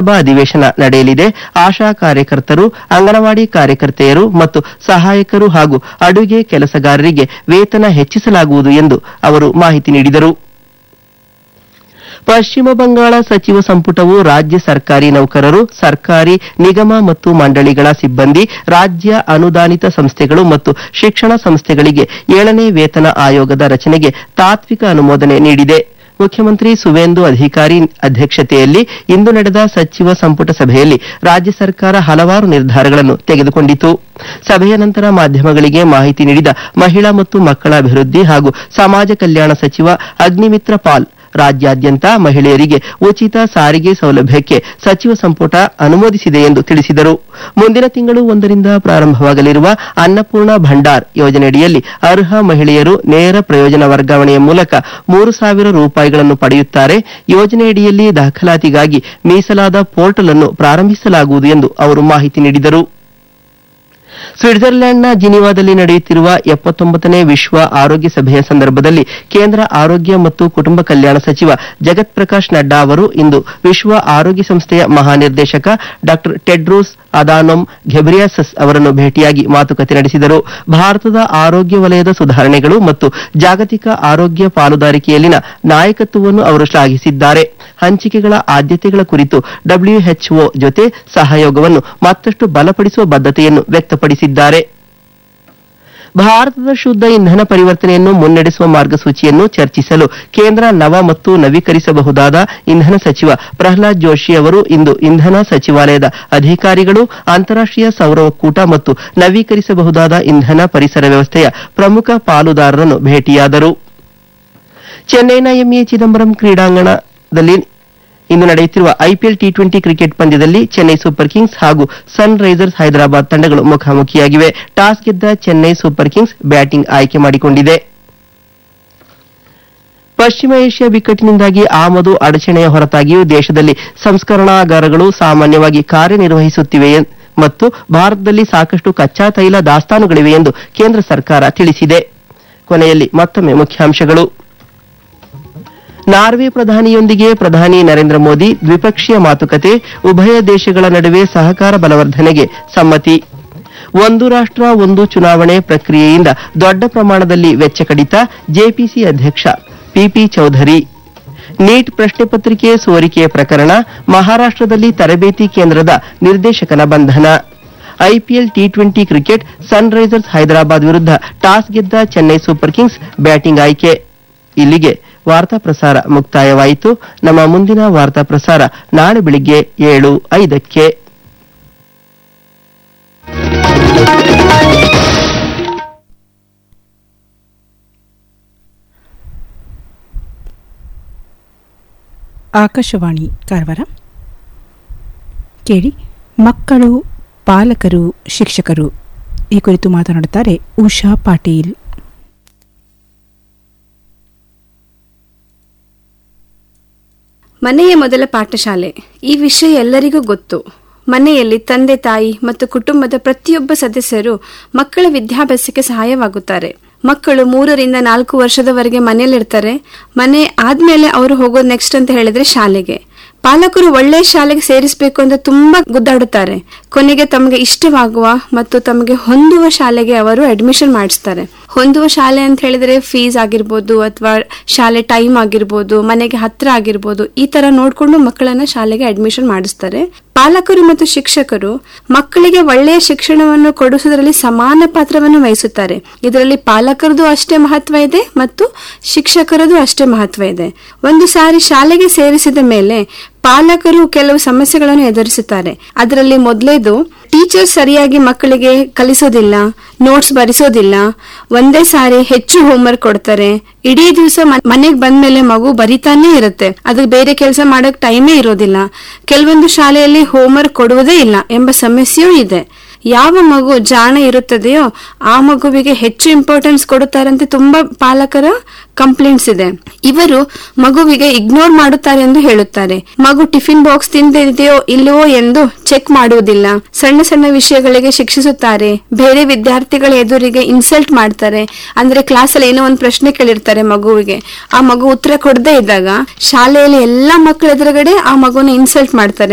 ಲೋಕಸಭಾ ಅಧಿವೇಶನ ನಡೆಯಲಿದೆ ಆಶಾ ಕಾರ್ಯಕರ್ತರು ಅಂಗನವಾಡಿ ಕಾರ್ಯಕರ್ತೆಯರು ಮತ್ತು ಸಹಾಯಕರು ಹಾಗೂ ಅಡುಗೆ ಕೆಲಸಗಾರರಿಗೆ ವೇತನ ಹೆಚ್ಚಿಸಲಾಗುವುದು ಎಂದು ಅವರು ಮಾಹಿತಿ ನೀಡಿದರು ಪಶ್ಚಿಮ ಬಂಗಾಳ ಸಚಿವ ಸಂಪುಟವು ರಾಜ್ಯ ಸರ್ಕಾರಿ ನೌಕರರು ಸರ್ಕಾರಿ ನಿಗಮ ಮತ್ತು ಮಂಡಳಿಗಳ ಸಿಬ್ಬಂದಿ ರಾಜ್ಯ ಅನುದಾನಿತ ಸಂಸ್ಥೆಗಳು ಮತ್ತು ಶಿಕ್ಷಣ ಸಂಸ್ಥೆಗಳಿಗೆ ಏಳನೇ ವೇತನ ಆಯೋಗದ ರಚನೆಗೆ ತಾತ್ವಿಕ ಅನುಮೋದನೆ ನೀಡಿದೆ ಮುಖ್ಯಮಂತ್ರಿ ಸುವೇಂದು ಅಧಿಕಾರಿ ಅಧ್ಯಕ್ಷತೆಯಲ್ಲಿ ಇಂದು ನಡೆದ ಸಚಿವ ಸಂಪುಟ ಸಭೆಯಲ್ಲಿ ರಾಜ್ಯ ಸರ್ಕಾರ ಹಲವಾರು ನಿರ್ಧಾರಗಳನ್ನು ತೆಗೆದುಕೊಂಡಿತು ಸಭೆಯ ನಂತರ ಮಾಧ್ಯಮಗಳಿಗೆ ಮಾಹಿತಿ ನೀಡಿದ ಮಹಿಳಾ ಮತ್ತು ಮಕ್ಕಳ ಅಭಿವೃದ್ಧಿ ಹಾಗೂ ಸಮಾಜ ಕಲ್ಯಾಣ ಸಚಿವ ಅಗ್ನಿಮಿತ್ರ ಪಾಲ್ ರಾಜ್ಯಾದ್ಯಂತ ಮಹಿಳೆಯರಿಗೆ ಉಚಿತ ಸಾರಿಗೆ ಸೌಲಭ್ಯಕ್ಕೆ ಸಚಿವ ಸಂಪುಟ ಅನುಮೋದಿಸಿದೆ ಎಂದು ತಿಳಿಸಿದರು ಮುಂದಿನ ತಿಂಗಳು ಒಂದರಿಂದ ಪ್ರಾರಂಭವಾಗಲಿರುವ ಅನ್ನಪೂರ್ಣ ಭಂಡಾರ್ ಯೋಜನೆಯಡಿಯಲ್ಲಿ ಅರ್ಹ ಮಹಿಳೆಯರು ನೇರ ಪ್ರಯೋಜನ ವರ್ಗಾವಣೆಯ ಮೂಲಕ ಮೂರು ಸಾವಿರ ರೂಪಾಯಿಗಳನ್ನು ಪಡೆಯುತ್ತಾರೆ ಯೋಜನೆಯಡಿಯಲ್ಲಿ ದಾಖಲಾತಿಗಾಗಿ ಮೀಸಲಾದ ಪೋರ್ಟಲ್ ಅನ್ನು ಪ್ರಾರಂಭಿಸಲಾಗುವುದು ಎಂದು ಅವರು ಮಾಹಿತಿ ನೀಡಿದರು ಸ್ವಿಟ್ಜರ್ಲೆಂಡ್ನ ಜಿನಿವಾದಲ್ಲಿ ನಡೆಯುತ್ತಿರುವ ಎಪ್ಪತ್ತೊಂಬತ್ತನೇ ವಿಶ್ವ ಆರೋಗ್ಯ ಸಭೆಯ ಸಂದರ್ಭದಲ್ಲಿ ಕೇಂದ್ರ ಆರೋಗ್ಯ ಮತ್ತು ಕುಟುಂಬ ಕಲ್ಯಾಣ ಸಚಿವ ಜಗತ್ ಪ್ರಕಾಶ್ ನಡ್ಡಾ ಅವರು ಇಂದು ವಿಶ್ವ ಆರೋಗ್ಯ ಸಂಸ್ಥೆಯ ಮಹಾನಿರ್ದೇಶಕ ಡಾ ಟೆಡ್ರೋಸ್ ಅದಾನೊಮ್ ಘೆಬ್ರಿಯಾಸಸ್ ಅವರನ್ನು ಭೇಟಿಯಾಗಿ ಮಾತುಕತೆ ನಡೆಸಿದರು ಭಾರತದ ಆರೋಗ್ಯ ವಲಯದ ಸುಧಾರಣೆಗಳು ಮತ್ತು ಜಾಗತಿಕ ಆರೋಗ್ಯ ಪಾಲುದಾರಿಕೆಯಲ್ಲಿನ ನಾಯಕತ್ವವನ್ನು ಅವರು ಶ್ಲಾಘಿಸಿದ್ದಾರೆ ಹಂಚಿಕೆಗಳ ಆದ್ಯತೆಗಳ ಕುರಿತು ಡಬ್ಲ್ಯೂಎಚ್ಒ ಜೊತೆ ಸಹಯೋಗವನ್ನು ಮತ್ತಷ್ಟು ಬಲಪಡಿಸುವ ಬದ್ಧತೆಯನ್ನು ವ್ಯಕ್ತಪಡಿಸಿದ್ದಾರೆ ಭಾರತದ ಶುದ್ಧ ಇಂಧನ ಪರಿವರ್ತನೆಯನ್ನು ಮುನ್ನಡೆಸುವ ಮಾರ್ಗಸೂಚಿಯನ್ನು ಚರ್ಚಿಸಲು ಕೇಂದ್ರ ನವ ಮತ್ತು ನವೀಕರಿಸಬಹುದಾದ ಇಂಧನ ಸಚಿವ ಪ್ರಹ್ಲಾದ್ ಜೋಶಿ ಅವರು ಇಂದು ಇಂಧನ ಸಚಿವಾಲಯದ ಅಧಿಕಾರಿಗಳು ಅಂತಾರಾಷ್ಟೀಯ ಸೌರ ಒಕ್ಕೂಟ ಮತ್ತು ನವೀಕರಿಸಬಹುದಾದ ಇಂಧನ ಪರಿಸರ ವ್ಯವಸ್ಥೆಯ ಪ್ರಮುಖ ಪಾಲುದಾರರನ್ನು ಭೇಟಿಯಾದರು ಚೆನ್ನೈನ ಎಂಎ ಚಿದಂಬರಂ ಕ್ರೀಡಾಂಗಣದಲ್ಲಿ ಇಂದು ನಡೆಯುತ್ತಿರುವ ಐಪಿಎಲ್ ಟಿ ಟ್ವೆಂಟಿ ಕ್ರಿಕೆಟ್ ಪಂದ್ಯದಲ್ಲಿ ಚೆನ್ನೈ ಸೂಪರ್ ಕಿಂಗ್ಸ್ ಹಾಗೂ ಸನ್ ರೈಸರ್ಸ್ ಹೈದರಾಬಾದ್ ತಂಡಗಳು ಮುಖಾಮುಖಿಯಾಗಿವೆ ಟಾಸ್ ಗೆದ್ದ ಚೆನ್ನೈ ಸೂಪರ್ ಕಿಂಗ್ಸ್ ಬ್ಯಾಟಿಂಗ್ ಆಯ್ಕೆ ಮಾಡಿಕೊಂಡಿದೆ ಪಶ್ಚಿಮ ಏಷ್ಯಾ ಬಿಕ್ಕಟ್ಟಿನಿಂದಾಗಿ ಆಮದು ಅಡಚಣೆಯ ಹೊರತಾಗಿಯೂ ದೇಶದಲ್ಲಿ ಸಂಸ್ಕರಣಾಗಾರಗಳು ಸಾಮಾನ್ಯವಾಗಿ ಕಾರ್ಯನಿರ್ವಹಿಸುತ್ತಿವೆ ಎನ್- ಮತ್ತು ಭಾರತದಲ್ಲಿ ಸಾಕಷ್ಟು ಕಚ್ಚಾ ತೈಲ ದಾಸ್ತಾನುಗಳಿವೆ ಎಂದು ಕೇಂದ್ರ ಸರ್ಕಾರ ತಿಳಿಸಿದೆ ಕೊನೆಯಲ್ಲಿ ಮತ್ತೊಮ್ಮೆ ಮುಖ್ಯಾಂಶಗಳು ನಾರ್ವೆ ಪ್ರಧಾನಿಯೊಂದಿಗೆ ಪ್ರಧಾನಿ ನರೇಂದ್ರ ಮೋದಿ ದ್ವಿಪಕ್ಷೀಯ ಮಾತುಕತೆ ಉಭಯ ದೇಶಗಳ ನಡುವೆ ಸಹಕಾರ ಬಲವರ್ಧನೆಗೆ ಸಮ್ಮತಿ ಒಂದು ರಾಷ್ಟ್ರ ಒಂದು ಚುನಾವಣೆ ಪ್ರಕ್ರಿಯೆಯಿಂದ ದೊಡ್ಡ ಪ್ರಮಾಣದಲ್ಲಿ ವೆಚ್ಚ ಕಡಿತ ಜೆಪಿಸಿ ಅಧ್ಯಕ್ಷ ಪಿಪಿ ಚೌಧರಿ ನೀಟ್ ಪ್ರಶ್ನೆ ಪತ್ರಿಕೆ ಸೋರಿಕೆ ಪ್ರಕರಣ ಮಹಾರಾಷ್ಟ್ರದಲ್ಲಿ ತರಬೇತಿ ಕೇಂದ್ರದ ನಿರ್ದೇಶಕನ ಬಂಧನ IPL T twenty cricket Sunrisers Hyderabad ವಿರುದ್ಧ ಟಾಸ್ ಗೆದ್ದ ಚೆನ್ನೈ ಸೂಪರ್ ಕಿಂಗ್ಸ್ ಬ್ಯಾಟಿಂಗ್ ಆಯ್ಕೆ ಇಲ್ಲಿಗೆ ವಾರ್ತಾ ಪ್ರಸಾರ ಮುಕ್ತಾಯವಾಯಿತು ನಮ್ಮ ಮುಂದಿನ ವಾರ್ತಾ ಪ್ರಸಾರ ನಾಳೆ ಬೆಳಿಗ್ಗೆ ಏಳು ಐದಕ್ಕೆ ಆಕಾಶವಾಣಿ ಕಾರವಾರ ಕೇಳಿ ಮಕ್ಕಳು ಪಾಲಕರು ಶಿಕ್ಷಕರು ಈ ಕುರಿತು ಮಾತನಾಡುತ್ತಾರೆ ಉಷಾ ಪಾಟೀಲ್ ಮನೆಯ ಮೊದಲ ಪಾಠಶಾಲೆ ಈ ವಿಷಯ ಎಲ್ಲರಿಗೂ ಗೊತ್ತು ಮನೆಯಲ್ಲಿ ತಂದೆ ತಾಯಿ ಮತ್ತು ಕುಟುಂಬದ ಪ್ರತಿಯೊಬ್ಬ ಸದಸ್ಯರು ಮಕ್ಕಳ ವಿದ್ಯಾಭ್ಯಾಸಕ್ಕೆ ಸಹಾಯವಾಗುತ್ತಾರೆ ಮಕ್ಕಳು ಮೂರರಿಂದ ನಾಲ್ಕು ವರ್ಷದವರೆಗೆ ಮನೆಯಲ್ಲಿರ್ತಾರೆ ಮನೆ ಆದ್ಮೇಲೆ ಅವರು ಹೋಗೋದು ನೆಕ್ಸ್ಟ್ ಅಂತ ಹೇಳಿದ್ರೆ ಶಾಲೆಗೆ ಪಾಲಕರು ಒಳ್ಳೆಯ ಶಾಲೆಗೆ ಸೇರಿಸಬೇಕು ಅಂತ ತುಂಬಾ ಗುದ್ದಾಡುತ್ತಾರೆ ಕೊನೆಗೆ ತಮಗೆ ಇಷ್ಟವಾಗುವ ಮತ್ತು ತಮಗೆ ಹೊಂದುವ ಶಾಲೆಗೆ ಅವರು ಅಡ್ಮಿಷನ್ ಮಾಡಿಸ್ತಾರೆ ಹೊಂದುವ ಶಾಲೆ ಅಂತ ಹೇಳಿದ್ರೆ ಫೀಸ್ ಆಗಿರ್ಬೋದು ಅಥವಾ ಶಾಲೆ ಟೈಮ್ ಆಗಿರ್ಬೋದು ಮನೆಗೆ ಹತ್ರ ಆಗಿರ್ಬೋದು ಈ ತರ ನೋಡ್ಕೊಂಡು ಮಕ್ಕಳನ್ನ ಶಾಲೆಗೆ ಅಡ್ಮಿಷನ್ ಮಾಡಿಸ್ತಾರೆ ಪಾಲಕರು ಮತ್ತು ಶಿಕ್ಷಕರು ಮಕ್ಕಳಿಗೆ ಒಳ್ಳೆಯ ಶಿಕ್ಷಣವನ್ನು ಕೊಡಿಸುವುದರಲ್ಲಿ ಸಮಾನ ಪಾತ್ರವನ್ನು ವಹಿಸುತ್ತಾರೆ ಇದರಲ್ಲಿ ಪಾಲಕರದು ಅಷ್ಟೇ ಮಹತ್ವ ಇದೆ ಮತ್ತು ಶಿಕ್ಷಕರದು ಅಷ್ಟೇ ಮಹತ್ವ ಇದೆ ಒಂದು ಸಾರಿ ಶಾಲೆಗೆ ಸೇರಿಸಿದ ಮೇಲೆ ಪಾಲಕರು ಕೆಲವು ಸಮಸ್ಯೆಗಳನ್ನು ಎದುರಿಸುತ್ತಾರೆ ಅದರಲ್ಲಿ ಮೊದಲೇದು ಟೀಚರ್ ಸರಿಯಾಗಿ ಮಕ್ಕಳಿಗೆ ಕಲಿಸೋದಿಲ್ಲ ನೋಟ್ಸ್ ಬರಿಸೋದಿಲ್ಲ ಒಂದೇ ಸಾರಿ ಹೆಚ್ಚು ಹೋಮ್ವರ್ಕ್ ಕೊಡ್ತಾರೆ ಇಡೀ ದಿವಸ ಮನೆಗೆ ಬಂದ್ಮೇಲೆ ಮಗು ಬರಿತಾನೆ ಇರುತ್ತೆ ಅದಕ್ಕೆ ಬೇರೆ ಕೆಲಸ ಮಾಡಕ್ ಟೈಮೇ ಇರೋದಿಲ್ಲ ಕೆಲವೊಂದು ಶಾಲೆಯಲ್ಲಿ ಹೋಮ್ವರ್ಕ್ ಕೊಡುವುದೇ ಇಲ್ಲ ಎಂಬ ಸಮಸ್ಯೆಯೂ ಇದೆ ಯಾವ ಮಗು ಜಾಣ ಇರುತ್ತದೆಯೋ ಆ ಮಗುವಿಗೆ ಹೆಚ್ಚು ಇಂಪಾರ್ಟೆನ್ಸ್ ಕೊಡುತ್ತಾರಂತೆ ತುಂಬಾ ಪಾಲಕರ ಕಂಪ್ಲೇಂಟ್ಸ್ ಇದೆ ಇವರು ಮಗುವಿಗೆ ಇಗ್ನೋರ್ ಮಾಡುತ್ತಾರೆ ಎಂದು ಹೇಳುತ್ತಾರೆ ಮಗು ಟಿಫಿನ್ ಬಾಕ್ಸ್ ತಿಂದಿದೆಯೋ ಇಲ್ಲವೋ ಎಂದು ಚೆಕ್ ಮಾಡುವುದಿಲ್ಲ ಸಣ್ಣ ಸಣ್ಣ ವಿಷಯಗಳಿಗೆ ಶಿಕ್ಷಿಸುತ್ತಾರೆ ಬೇರೆ ವಿದ್ಯಾರ್ಥಿಗಳ ಎದುರಿಗೆ ಇನ್ಸಲ್ಟ್ ಮಾಡ್ತಾರೆ ಅಂದ್ರೆ ಕ್ಲಾಸಲ್ಲಿ ಏನೋ ಒಂದು ಪ್ರಶ್ನೆ ಕೇಳಿರ್ತಾರೆ ಮಗುವಿಗೆ ಆ ಮಗು ಉತ್ತರ ಕೊಡದೇ ಇದ್ದಾಗ ಶಾಲೆಯಲ್ಲಿ ಎಲ್ಲಾ ಮಕ್ಕಳ ಎದುರುಗಡೆ ಆ ಮಗುನ ಇನ್ಸಲ್ಟ್ ಮಾಡ್ತಾರೆ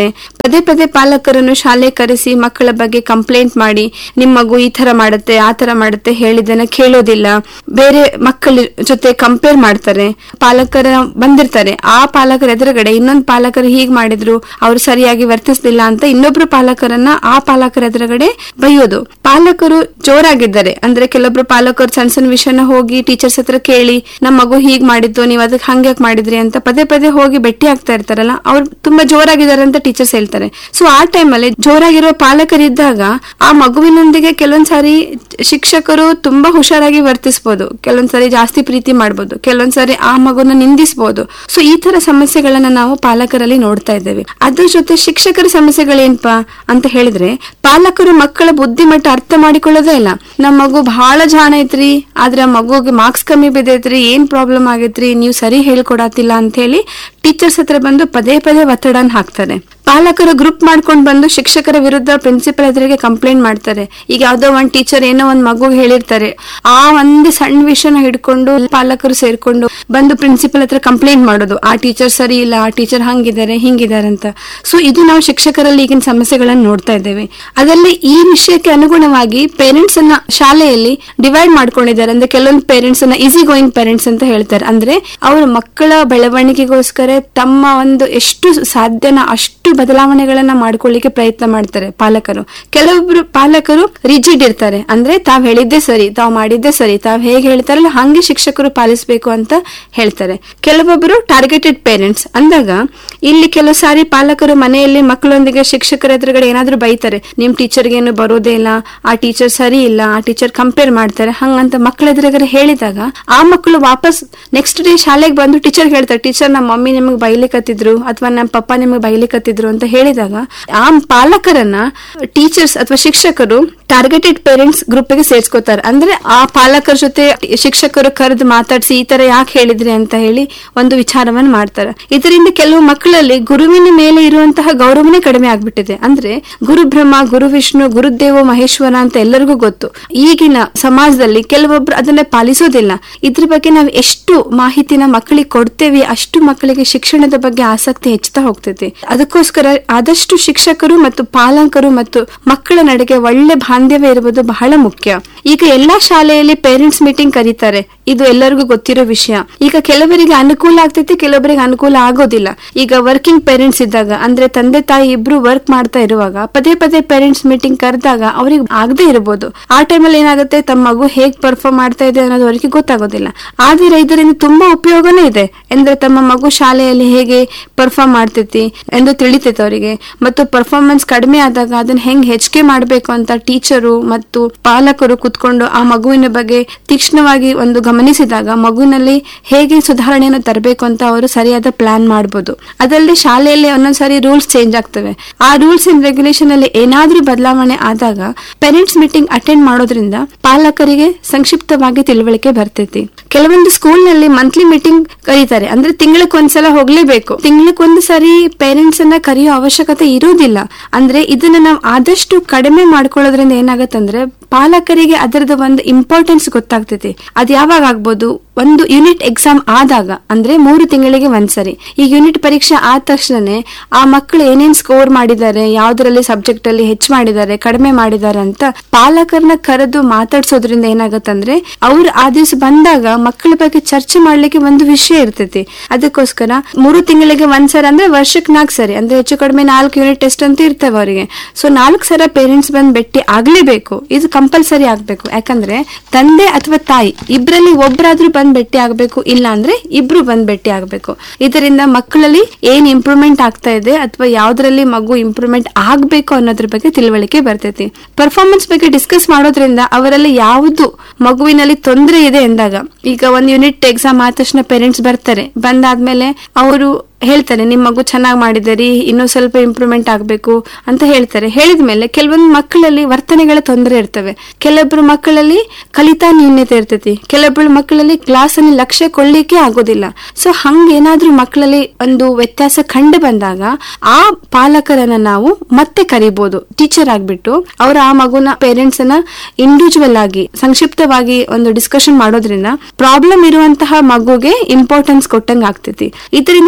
ಪದೇ ಪದೇ ಪಾಲಕರನ್ನು ಶಾಲೆ ಕರೆಸಿ ಮಕ್ಕಳ ಬಗ್ಗೆ ಕಂಪ್ಲೇಂಟ್ ಮಾಡಿ ನಿಮ್ಮ ಮಗು ಈ ತರ ಮಾಡುತ್ತೆ ಆ ತರ ಮಾಡುತ್ತೆ ಹೇಳಿದ್ದನ್ನ ಕೇಳೋದಿಲ್ಲ ಬೇರೆ ಮಕ್ಕಳ ಜೊತೆ ಕಂಪೇರ್ ಮಾಡ್ತಾರೆ ಪಾಲಕರ ಬಂದಿರ್ತಾರೆ ಆ ಪಾಲಕರ ಎದುರುಗಡೆ ಇನ್ನೊಂದು ಪಾಲಕರು ಹೀಗ್ ಮಾಡಿದ್ರು ಅವ್ರು ಸರಿಯಾಗಿ ವರ್ತಿಸ್ಲಿಲ್ಲ ಅಂತ ಇನ್ನೊಬ್ರು ಪಾಲಕರನ್ನ ಆ ಪಾಲಕರ ಎದುರುಗಡೆ ಬೈಯೋದು ಪಾಲಕರು ಜೋರಾಗಿದ್ದಾರೆ ಅಂದ್ರೆ ಕೆಲವೊಬ್ರು ಪಾಲಕರು ಸಣ್ಣ ಸಣ್ಣ ವಿಷಯನ ಹೋಗಿ ಟೀಚರ್ಸ್ ಹತ್ರ ಕೇಳಿ ನಮ್ಮ ಮಗು ಹೀಗ್ ಮಾಡಿದ್ದು ನೀವು ಅದಕ್ಕೆ ಹಂಗ್ಯಾಕ್ ಮಾಡಿದ್ರಿ ಅಂತ ಪದೇ ಪದೇ ಹೋಗಿ ಭೇಟಿ ಆಗ್ತಾ ಇರ್ತಾರಲ್ಲ ಅವ್ರು ತುಂಬಾ ಜೋರಾಗಿದ್ದಾರೆ ಅಂತ ಟೀಚರ್ಸ್ ಹೇಳ್ತಾರೆ ಸೊ ಆ ಟೈಮಲ್ಲಿ ಜೋರಾಗಿರುವ ಪಾಲಕರಿದ್ದಾಗ ಆ ಮಗುವಿನೊಂದಿಗೆ ಕೆಲವೊಂದ್ಸಾರಿ ಶಿಕ್ಷಕರು ತುಂಬಾ ಹುಷಾರಾಗಿ ವರ್ತಿಸಬಹುದು ಕೆಲವೊಂದ್ಸರಿ ಜಾಸ್ತಿ ಪ್ರೀತಿ ಮಾಡಬಹುದು ಕೆಲವೊಂದ್ಸರಿ ಆ ಮಗುನ ನಿಂದಿಸಬಹುದು ಸೊ ಈ ತರ ಸಮಸ್ಯೆಗಳನ್ನ ನಾವು ಪಾಲಕರಲ್ಲಿ ನೋಡ್ತಾ ಇದ್ದೇವೆ ಅದ್ರ ಜೊತೆ ಶಿಕ್ಷಕರ ಸಮಸ್ಯೆಗಳೇನ್ಪಾ ಅಂತ ಹೇಳಿದ್ರೆ ಪಾಲಕರು ಮಕ್ಕಳ ಬುದ್ಧಿಮಟ್ಟ ಅರ್ಥ ಮಾಡಿಕೊಳ್ಳೋದೇ ಇಲ್ಲ ನಮ್ಮ ಮಗು ಬಹಳ ಜಾಣ ಐತ್ರಿ ಆದ್ರೆ ಆ ಮಗುಗೆ ಮಾರ್ಕ್ಸ್ ಕಮ್ಮಿ ಬಿದ್ದೈತ್ರಿ ಏನ್ ಪ್ರಾಬ್ಲಮ್ ಆಗೈತ್ರಿ ನೀವು ಸರಿ ಹೇಳ್ಕೊಡತ್ತಿಲ್ಲ ಅಂತ ಹೇಳಿ ಟೀಚರ್ಸ್ ಹತ್ರ ಬಂದು ಪದೇ ಪದೇ ಒತ್ತಡನ ಹಾಕ್ತಾರೆ ಪಾಲಕರು ಗ್ರೂಪ್ ಮಾಡ್ಕೊಂಡು ಬಂದು ಶಿಕ್ಷಕರ ವಿರುದ್ಧ ಪ್ರಿನ್ಸಿಪಲ್ ಎದುರಿಗೆ ಕಂಪ್ಲೇಂಟ್ ಮಾಡ್ತಾರೆ ಈಗ ಯಾವ್ದೋ ಒಂದ್ ಟೀಚರ್ ಏನೋ ಒಂದ್ ಮಗುಗೆ ಹೇಳಿರ್ತಾರೆ ಆ ಒಂದು ಸಣ್ಣ ವಿಷಯನ ಹಿಡ್ಕೊಂಡು ಪಾಲಕರು ಸೇರ್ಕೊಂಡು ಬಂದು ಪ್ರಿನ್ಸಿಪಲ್ ಹತ್ರ ಕಂಪ್ಲೇಂಟ್ ಮಾಡೋದು ಆ ಟೀಚರ್ ಸರಿ ಇಲ್ಲ ಆ ಟೀಚರ್ ಹಂಗಿದ್ದಾರೆ ಹಿಂಗಿದ್ದಾರೆ ಅಂತ ಸೊ ಇದು ನಾವು ಶಿಕ್ಷಕರಲ್ಲಿ ಈಗಿನ ಸಮಸ್ಯೆಗಳನ್ನು ನೋಡ್ತಾ ಇದ್ದೇವೆ ಅದರಲ್ಲಿ ಈ ವಿಷಯಕ್ಕೆ ಅನುಗುಣವಾಗಿ ಪೇರೆಂಟ್ಸ್ ಅನ್ನ ಶಾಲೆಯಲ್ಲಿ ಡಿವೈಡ್ ಮಾಡ್ಕೊಂಡಿದ್ದಾರೆ ಅಂದ್ರೆ ಕೆಲವೊಂದು ಪೇರೆಂಟ್ಸ್ ಅನ್ನ ಈಸಿ ಗೋಯಿಂಗ್ ಪೇರೆಂಟ್ಸ್ ಅಂತ ಹೇಳ್ತಾರೆ ಅಂದ್ರೆ ಅವರ ಮಕ್ಕಳ ಬೆಳವಣಿಗೆಗೋಸ್ಕರ ತಮ್ಮ ಒಂದು ಎಷ್ಟು ಸಾಧ್ಯನ ಅಷ್ಟು ಬದಲಾವಣೆಗಳನ್ನ ಮಾಡ್ಕೊಳ್ಳಿಕ್ಕೆ ಪ್ರಯತ್ನ ಮಾಡ್ತಾರೆ ಪಾಲಕರು ಕೆಲವೊಬ್ರು ಪಾಲಕರು ರಿಜಿಡ್ ಇರ್ತಾರೆ ಅಂದ್ರೆ ತಾವ್ ಹೇಳಿದ್ದೆ ಸರಿ ತಾವ್ ಮಾಡಿದ್ದೆ ಸರಿ ತಾವ್ ಹೇಗೆ ಹೇಳ್ತಾರಲ್ಲ ಹಂಗೆ ಶಿಕ್ಷಕರು ಪಾಲಿಸಬೇಕು ಅಂತ ಹೇಳ್ತಾರೆ ಕೆಲವೊಬ್ಬರು ಟಾರ್ಗೆಟೆಡ್ ಪೇರೆಂಟ್ಸ್ ಅಂದಾಗ ಇಲ್ಲಿ ಕೆಲವು ಸಾರಿ ಪಾಲಕರು ಮನೆಯಲ್ಲಿ ಮಕ್ಕಳೊಂದಿಗೆ ಶಿಕ್ಷಕರ ಎದುರುಗಡೆ ಏನಾದ್ರೂ ಬೈತಾರೆ ನಿಮ್ ಟೀಚರ್ಗೆ ಏನು ಬರೋದೇ ಇಲ್ಲ ಆ ಟೀಚರ್ ಸರಿ ಇಲ್ಲ ಆ ಟೀಚರ್ ಕಂಪೇರ್ ಮಾಡ್ತಾರೆ ಹಂಗಂತ ಮಕ್ಕಳ ಎದುರುಗಡೆ ಹೇಳಿದಾಗ ಆ ಮಕ್ಕಳು ವಾಪಸ್ ನೆಕ್ಸ್ಟ್ ಡೇ ಶಾಲೆಗೆ ಬಂದು ಟೀಚರ್ ಹೇಳ್ತಾರೆ ಟೀಚರ್ ನಮ್ಮ ಮಮ್ಮಿ ನಿಮಗೆ ಬೈಲಿಕತ್ತಿದ್ರು ಅಥವಾ ನಮ್ಮ ಪಪ್ಪ ನಿಮಗೆ ಬೈಲಿಕತ್ತಿದ್ರು ಅಂತ ಹೇಳಿದಾಗ ಆ ಪಾಲಕರನ್ನ ಟೀಚರ್ಸ್ ಅಥವಾ ಶಿಕ್ಷಕರು ಟಾರ್ಗೆಟೆಡ್ ಪೇರೆಂಟ್ಸ್ ಗ್ರೂಪ್ಗೆ ಸೇರ್ಸ್ಕೋತಾರೆ ಅಂದ್ರೆ ಆ ಪಾಲಕರ ಜೊತೆ ಶಿಕ್ಷಕರು ಕರೆದು ಮಾತಾಡಿಸಿ ಈ ತರ ಯಾಕೆ ಹೇಳಿದ್ರಿ ಅಂತ ಹೇಳಿ ಒಂದು ವಿಚಾರವನ್ನು ಮಾಡ್ತಾರೆ ಇದರಿಂದ ಕೆಲವು ಮಕ್ಕಳಲ್ಲಿ ಗುರುವಿನ ಮೇಲೆ ಇರುವಂತಹ ಗೌರವನೇ ಕಡಿಮೆ ಆಗ್ಬಿಟ್ಟಿದೆ ಅಂದ್ರೆ ಗುರು ಬ್ರಹ್ಮ ಗುರು ವಿಷ್ಣು ಗುರುದೇವ ಮಹೇಶ್ವರ ಅಂತ ಎಲ್ಲರಿಗೂ ಗೊತ್ತು ಈಗಿನ ಸಮಾಜದಲ್ಲಿ ಕೆಲವೊಬ್ರು ಅದನ್ನ ಪಾಲಿಸೋದಿಲ್ಲ ಇದ್ರ ಬಗ್ಗೆ ನಾವು ಎಷ್ಟು ಮಾಹಿತಿನ ಮಕ್ಕಳಿಗೆ ಕೊಡ್ತೇವೆ ಅಷ್ಟು ಮಕ್ಕಳಿಗೆ ಶಿಕ್ಷಣದ ಬಗ್ಗೆ ಆಸಕ್ತಿ ಹೆಚ್ಚುತ್ತಾ ಹೋಗ್ತೈತಿ ಅದಕ್ಕೋಸ್ಕರ ಆದಷ್ಟು ಶಿಕ್ಷಕರು ಮತ್ತು ಪಾಲಕರು ಮತ್ತು ಮಕ್ಕಳ ನಡುವೆ ಒಳ್ಳೆ ಬಾಂಧವ್ಯ ಇರುವುದು ಬಹಳ ಮುಖ್ಯ ಈಗ ಎಲ್ಲಾ ಶಾಲೆಯಲ್ಲಿ ಪೇರೆಂಟ್ಸ್ ಮೀಟಿಂಗ್ ಕರೀತಾರೆ ಇದು ಎಲ್ಲರಿಗೂ ಗೊತ್ತಿರೋ ವಿಷಯ ಈಗ ಕೆಲವರಿಗೆ ಅನುಕೂಲ ಆಗ್ತೈತಿ ಕೆಲವರಿಗೆ ಅನುಕೂಲ ಆಗೋದಿಲ್ಲ ಈಗ ವರ್ಕಿಂಗ್ ಪೇರೆಂಟ್ಸ್ ಇದ್ದಾಗ ಅಂದ್ರೆ ತಂದೆ ತಾಯಿ ಇಬ್ರು ವರ್ಕ್ ಮಾಡ್ತಾ ಇರುವಾಗ ಪದೇ ಪದೇ ಪೇರೆಂಟ್ಸ್ ಮೀಟಿಂಗ್ ಕರೆದಾಗ ಅವ್ರಿಗೆ ಆಗದೆ ಇರಬಹುದು ಆ ಟೈಮಲ್ಲಿ ಏನಾಗುತ್ತೆ ತಮ್ಮ ಮಗು ಹೇಗ್ ಪರ್ಫಾರ್ಮ್ ಮಾಡ್ತಾ ಇದೆ ಅನ್ನೋದು ಅವರಿಗೆ ಗೊತ್ತಾಗೋದಿಲ್ಲ ಆದ್ರೆ ಇದರಿಂದ ತುಂಬಾ ಉಪಯೋಗನೂ ಇದೆ ಅಂದ್ರೆ ತಮ್ಮ ಮಗು ಶಾಲೆಯಲ್ಲಿ ಹೇಗೆ ಪರ್ಫಾರ್ಮ್ ಮಾಡ್ತೈತಿ ಎಂದು ತಿಳಿತೈತೆ ಅವರಿಗೆ ಮತ್ತು ಪರ್ಫಾರ್ಮೆನ್ಸ್ ಕಡಿಮೆ ಆದಾಗ ಅದನ್ನ ಹೆಂಗ್ ಹೆಚ್ಚಿಗೆ ಮಾಡಬೇಕು ಅಂತ ಟೀಚರು ಮತ್ತು ಪಾಲಕರು ಕುತ್ಕೊಂಡು ಆ ಮಗುವಿನ ಬಗ್ಗೆ ತೀಕ್ಷ್ಣವಾಗಿ ಒಂದು ಗಮನಿಸಿದಾಗ ಮಗುವಿನಲ್ಲಿ ಹೇಗೆ ಸುಧಾರಣೆಯನ್ನು ತರಬೇಕು ಅಂತ ಅವರು ಸರಿಯಾದ ಪ್ಲಾನ್ ಮಾಡಬಹುದು ಅದಲ್ಲದೆ ಶಾಲೆಯಲ್ಲಿ ಒಂದೊಂದ್ಸರಿ ರೂಲ್ಸ್ ಚೇಂಜ್ ಆಗ್ತವೆ ಆ ರೂಲ್ಸ್ ಅಂಡ್ ರೆಗ್ಯುಲೇಷನ್ ಅಲ್ಲಿ ಏನಾದ್ರೂ ಬದಲಾವಣೆ ಆದಾಗ ಪೇರೆಂಟ್ಸ್ ಮೀಟಿಂಗ್ ಅಟೆಂಡ್ ಮಾಡೋದ್ರಿಂದ ಪಾಲಕರಿಗೆ ಸಂಕ್ಷಿಪ್ತವಾಗಿ ತಿಳುವಳಿಕೆ ಬರ್ತೈತಿ ಕೆಲವೊಂದು ಸ್ಕೂಲ್ ನಲ್ಲಿ ಮಂತ್ಲಿ ಮೀಟಿಂಗ್ ಕರೀತಾರೆ ಅಂದ್ರೆ ತಿಂಗಳಕ್ಕೆ ಒಂದ್ಸಲ ಹೋಗ್ಲೇಬೇಕು ತಿಂಗಳಕ್ಕೊಂದು ಸರಿ ಪೇರೆಂಟ್ಸ್ ಅನ್ನ ಕರೆಯೋ ಅವಶ್ಯಕತೆ ಇರುವುದಿಲ್ಲ ಅಂದ್ರೆ ಇದನ್ನ ನಾವು ಆದಷ್ಟು ಕಡಿಮೆ ಮಾಡ್ಕೊಳ್ಳೋದ್ರಿಂದ ಏನಾಗತ್ತಂದ್ರೆ ಪಾಲಕರಿಗೆ ಅದರದ ಒಂದು ಇಂಪಾರ್ಟೆನ್ಸ್ ಗೊತ್ತಾಗ್ತೈತಿ ಅದ್ ಯಾವಾಗ ಆಗ್ಬೋದು ಒಂದು ಯೂನಿಟ್ ಎಕ್ಸಾಮ್ ಆದಾಗ ಅಂದ್ರೆ ಮೂರು ತಿಂಗಳಿಗೆ ಒಂದ್ಸರಿ ಈ ಯೂನಿಟ್ ಪರೀಕ್ಷೆ ಆದ ತಕ್ಷಣನೇ ಆ ಮಕ್ಕಳು ಏನೇನ್ ಸ್ಕೋರ್ ಮಾಡಿದ್ದಾರೆ ಯಾವ್ದ್ರಲ್ಲಿ ಸಬ್ಜೆಕ್ಟ್ ಅಲ್ಲಿ ಹೆಚ್ಚು ಮಾಡಿದ್ದಾರೆ ಕಡಿಮೆ ಮಾಡಿದ್ದಾರೆ ಅಂತ ಪಾಲಕರನ್ನ ಕರೆದು ಮಾತಾಡ್ಸೋದ್ರಿಂದ ಏನಾಗತ್ತಂದ್ರೆ ಅವ್ರು ಆ ದಿವಸ ಬಂದಾಗ ಮಕ್ಕಳ ಬಗ್ಗೆ ಚರ್ಚೆ ಮಾಡ್ಲಿಕ್ಕೆ ಒಂದು ವಿಷಯ ಇರ್ತೈತಿ ಅದಕ್ಕೋಸ್ಕರ ಮೂರು ತಿಂಗಳಿಗೆ ಒಂದ್ಸರಿ ಅಂದ್ರೆ ವರ್ಷಕ್ಕೆ ನಾಲ್ಕು ಸರಿ ಅಂದ್ರೆ ಹೆಚ್ಚು ಕಡಿಮೆ ನಾಲ್ಕು ಯೂನಿಟ್ ಟೆಸ್ಟ್ ಅಂತ ಇರ್ತವೆ ಅವರಿಗೆ ಸೊ ನಾಲ್ಕು ಸಲ ಪೇರೆಂಟ್ಸ್ ಬಂದ್ ಭೇಟಿ ಆಗ್ಲೇಬೇಕು ಇದು ಕಂಪಲ್ಸರಿ ಆಗ್ಬೇಕು ಯಾಕಂದ್ರೆ ತಂದೆ ಅಥವಾ ತಾಯಿ ಇಬ್ರಲ್ಲಿ ಒಬ್ಬರಾದ್ರೂ ಬಂದ್ ಭೇಟಿ ಆಗ್ಬೇಕು ಇಲ್ಲ ಅಂದ್ರೆ ಇಬ್ರು ಬಂದ್ ಭೇಟಿ ಆಗ್ಬೇಕು ಇದರಿಂದ ಮಕ್ಕಳಲ್ಲಿ ಏನ್ ಇಂಪ್ರೂವ್ಮೆಂಟ್ ಆಗ್ತಾ ಇದೆ ಅಥವಾ ಯಾವ್ದ್ರಲ್ಲಿ ಮಗು ಇಂಪ್ರೂವ್ಮೆಂಟ್ ಆಗ್ಬೇಕು ಅನ್ನೋದ್ರ ಬಗ್ಗೆ ತಿಳುವಳಿಕೆ ಬರ್ತೈತಿ ಪರ್ಫಾರ್ಮೆನ್ಸ್ ಬಗ್ಗೆ ಡಿಸ್ಕಸ್ ಮಾಡೋದ್ರಿಂದ ಅವರಲ್ಲಿ ಯಾವುದು ಮಗುವಿನಲ್ಲಿ ತೊಂದರೆ ಇದೆ ಎಂದಾಗ ಈಗ ಒಂದ್ ಯೂನಿಟ್ ಎಕ್ಸಾಮ್ ಆದ ತಕ್ಷಣ ಪೇರೆಂಟ್ಸ್ ಬರ್ತಾರೆ ಬಂದಾದ್ಮೇಲೆ ಅವರು ಹೇಳ್ತಾರೆ ನಿಮ್ ಮಗು ಚೆನ್ನಾಗಿ ಮಾಡಿದರಿ ಇನ್ನೂ ಸ್ವಲ್ಪ ಇಂಪ್ರೂವ್ಮೆಂಟ್ ಆಗ್ಬೇಕು ಅಂತ ಹೇಳ್ತಾರೆ ಹೇಳಿದ್ಮೇಲೆ ಕೆಲವೊಂದು ಮಕ್ಕಳಲ್ಲಿ ವರ್ತನೆಗಳ ತೊಂದರೆ ಇರ್ತವೆ ಕೆಲವೊಬ್ರು ಮಕ್ಕಳಲ್ಲಿ ಕಲಿತಾ ನ್ಯೂನ್ಯತೆ ಇರ್ತೈತಿ ಕೆಲವೊಬ್ರು ಮಕ್ಕಳಲ್ಲಿ ಕ್ಲಾಸ್ ಅಲ್ಲಿ ಲಕ್ಷ್ಯ ಕೊಡ್ಲಿಕ್ಕೆ ಆಗೋದಿಲ್ಲ ಸೊ ಹಂಗೇನಾದ್ರೂ ಮಕ್ಕಳಲ್ಲಿ ಒಂದು ವ್ಯತ್ಯಾಸ ಕಂಡು ಬಂದಾಗ ಆ ಪಾಲಕರನ್ನ ನಾವು ಮತ್ತೆ ಕರಿಬಹುದು ಟೀಚರ್ ಆಗ್ಬಿಟ್ಟು ಅವ್ರ ಆ ಮಗುನ ಪೇರೆಂಟ್ಸ್ ಅನ್ನ ಇಂಡಿವಿಜುವಲ್ ಆಗಿ ಸಂಕ್ಷಿಪ್ತವಾಗಿ ಒಂದು ಡಿಸ್ಕಷನ್ ಮಾಡೋದ್ರಿಂದ ಪ್ರಾಬ್ಲಮ್ ಇರುವಂತಹ ಮಗುಗೆ ಇಂಪಾರ್ಟೆನ್ಸ್ ಕೊಟ್ಟಂಗ ಆಗ್ತೈತಿ ಇದರಿಂದ ಟೀಚರ್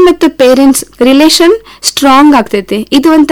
ಮತ್ತು ಪೇರೆಂಟ್ಸ್ ರಿಲೇಶನ್ ಸ್ಟ್ರಾಂಗ್ ಆಗ್ತೈತೆ ಇದು ಒಂಥರ